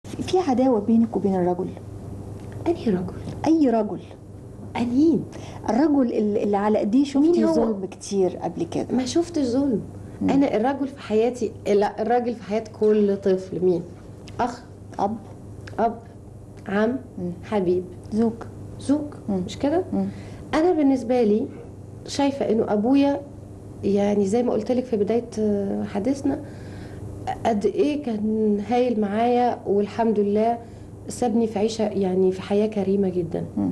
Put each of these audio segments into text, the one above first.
في عداوه بينك وبين الرجل انهي رجل اي رجل انين الرجل اللي اللي على ايديه مين شفتي هو؟ ظلم كتير قبل كده ما شفتش ظلم انا الرجل في حياتي لا الراجل في حياه كل طفل مين اخ اب اب عم حبيب زوج زوج مم. مش كده مم. انا بالنسبه لي شايفه انه ابويا يعني زي ما قلت لك في بدايه آه، حديثنا قد ايه كان هايل معايا والحمد لله سابني في عيشه يعني في حياه كريمه جدا مم.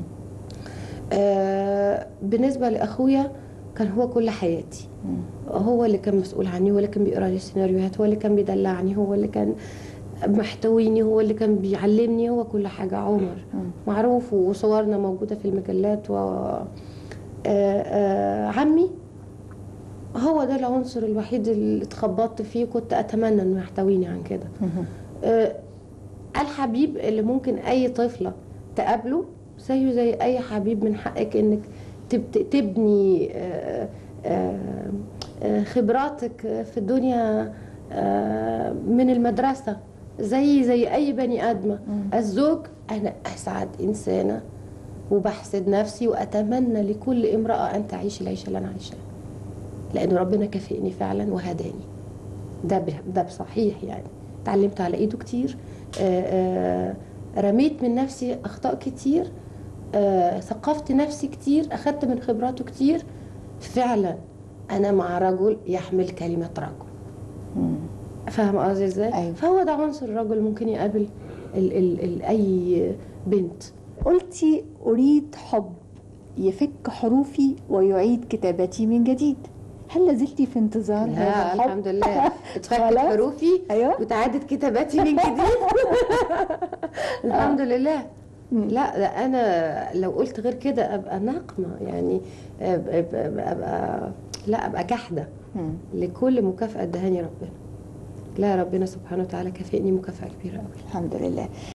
آه بالنسبه لاخويا كان هو كل حياتي مم. هو اللي كان مسؤول عني هو اللي كان بيقرا لي السيناريوهات هو اللي كان بيدلعني هو اللي كان محتويني هو اللي كان بيعلمني هو كل حاجة عمر مم. معروف وصورنا موجودة في المجلات و آه، آه، عمي هو ده العنصر الوحيد اللي اتخبطت فيه كنت أتمنى إنه يحتويني عن كده مم. آه، الحبيب اللي ممكن اي طفله تقابله زيه زي اي حبيب من حقك انك تب- تبني آه، آه، آه، خبراتك في الدنيا آه، من المدرسه زي زي اي بني ادمه الزوج انا اسعد انسانه وبحسد نفسي واتمنى لكل امراه ان تعيش العيشه اللي انا عايشاها لان ربنا كافئني فعلا وهداني ده ب- ده بصحيح يعني اتعلمت على ايده كتير آه، آه، رميت من نفسي اخطاء كتير آه، ثقفت نفسي كتير اخدت من خبراته كتير فعلا انا مع رجل يحمل كلمه رجل مم. فاهمه قصدي ازاي أيوة. فهو ده عنصر الرجل ممكن يقابل ال ال ال اي بنت قلتي اريد حب يفك حروفي ويعيد كتابتي من جديد هل لازلتي في انتظار هذا لا الحب الحمد لله اتفكت خلاص. حروفي أيوة. وتعادت كتاباتي من جديد الحمد لله لا ده انا لو قلت غير كده ابقى ناقمه يعني ابقى, أبقى, أبقى لا ابقى جحده مم. لكل مكافاه ادهاني ربنا لا ربنا سبحانه وتعالى كافئني مكافاه كبيره قوي الحمد لله